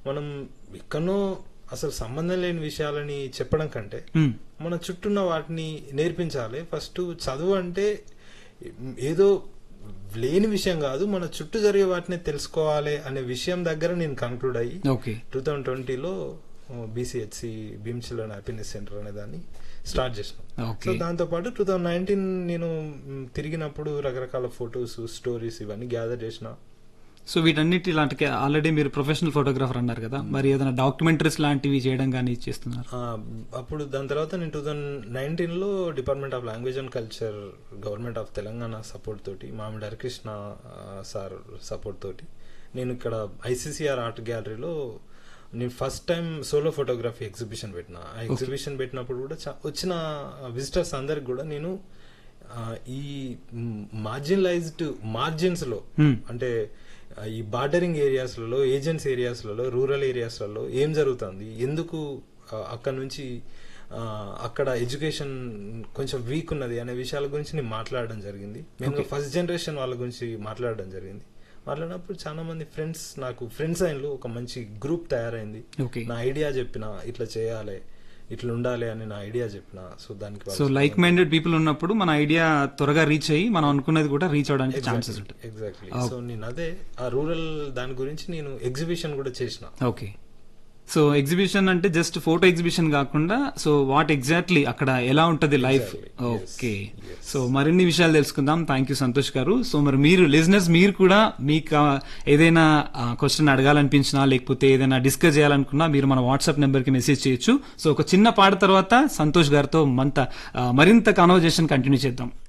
మనం ఎక్కడో అసలు సంబంధం లేని విషయాలని చెప్పడం కంటే మ్మ్. మన చుట్టూన్న వాటిని నేర్పించాలి ఫస్ట్ చదువు అంటే ఏదో లేని విషయం కాదు మన చుట్టూ జరిగే వాటిని తెలుసుకోవాలి అనే విషయం దగ్గర నేను కంక్లూడ్ అయ్యి ఓకే టూ థౌజండ్ ట్వంటీలో BCHC Bheem children happiness centre అనే దాన్ని స్టార్ట్ చేసినాం ఓకే. సో దాంతో పాటు టూ థౌజండ్ నైన్టీన్ నేను మ్, తిరిగినప్పుడు రకరకాల ఫొటోస్ స్టోరీస్ ఇవన్నీ గ్యాదర్ చేసిన సో వీటన్నిటి ఇలాంటి ఆల్రెడీ మీరు ప్రొఫెషనల్ ఫోటోగ్రాఫర్ అన్నారు కదా మరి ఏదైనా డాక్యుమెంటరీస్ లాంటివి చేయడం కానీ చేస్తున్నారు ఆ, అప్పుడు దాని తర్వాత నేను టూ థౌజండ్ నైన్టీన్లో department of language and culture government of Telangana support తోటి మామిడి హరికృష్ణ ఆ, సార్ సపోర్ట్ తోటి నేను ఇక్కడ ఐసీసీఆర్ ఆర్ట్ గ్యాలరీలో నేను first time solo photography exhibition పెట్టిన ఆ ఎగ్జిబిషన్ పెట్టినప్పుడు కూడా చా- వచ్చిన విజిటర్స్ అందరికి కూడా నేను ఆ, ఈ మార్జినలైజ్డ్ మార్జిన్స్ లో Hmm. అంటే ఆ, ఈ బార్డరింగ్ ఏరియాస్లలో ఏజెంట్స్ ఏరియాస్లలో రూరల్ ఏరియాస్లలో ఏం జరుగుతుంది ఎందుకు ఆ, అక్కడ నుంచి ఆ, అక్కడ ఎడ్యుకేషన్ కొంచెం వీక్ ఉన్నది అనే విషయాల గురించి నేను మాట్లాడడం జరిగింది నేను ఫస్ట్ జనరేషన్ వాళ్ళ గురించి మాట్లాడడం జరిగింది మాట్లాడినప్పుడు చాలా మంది ఫ్రెండ్స్ నాకు ఫ్రెండ్స్ అయినలు ఒక మంచి గ్రూప్ తయారైంది ఓకే నా ఐడియా చెప్పిన ఇట్లా చేయాలి ఇట్లా ఉండాలి అని నా ఐడియా చెప్పిన సో దానికి సో లైక్ మైండెడ్ పీపుల్ ఉన్నప్పుడు మన ఐడియా త్వరగా రీచ్ అయ్యి మనం అనుకున్నది కూడా రీచ్ అవడానికి ఛాన్సెస్ ఉంటాయి ఎగ్జాక్ట్లీ సో నేను అదే ఆ రూరల్ దాని గురించి నేను ఎగ్జిబిషన్ కూడా చేసిన ఓకే సో ఎగ్జిబిషన్ అంటే జస్ట్ ఫోటో ఎగ్జిబిషన్ కాకుండా సో వాట్ ఎగ్జాక్ట్లీ అక్కడ ఎలా ఉంటది life Exactly. Yes. Okay so మరిన్ని విషయాలు తెలుసుకుందాం థ్యాంక్ యూ సంతోష్ గారు సో మరి మీరు లిజినెస్ మీరు కూడా మీకు ఆ, ఏదైనా క్వశ్చన్ అడగాలనిపించినా లేకపోతే ఏదైనా డిస్కస్ చేయాలనుకున్నా మీరు మన వాట్సాప్ నెంబర్ కి మెసేజ్ చేయొచ్చు సో ఒక చిన్న పాట తర్వాత సంతోష్ గారితో మంత ఆ, మరింత కాన్వర్జేషన్ కంటిన్యూ చేద్దాం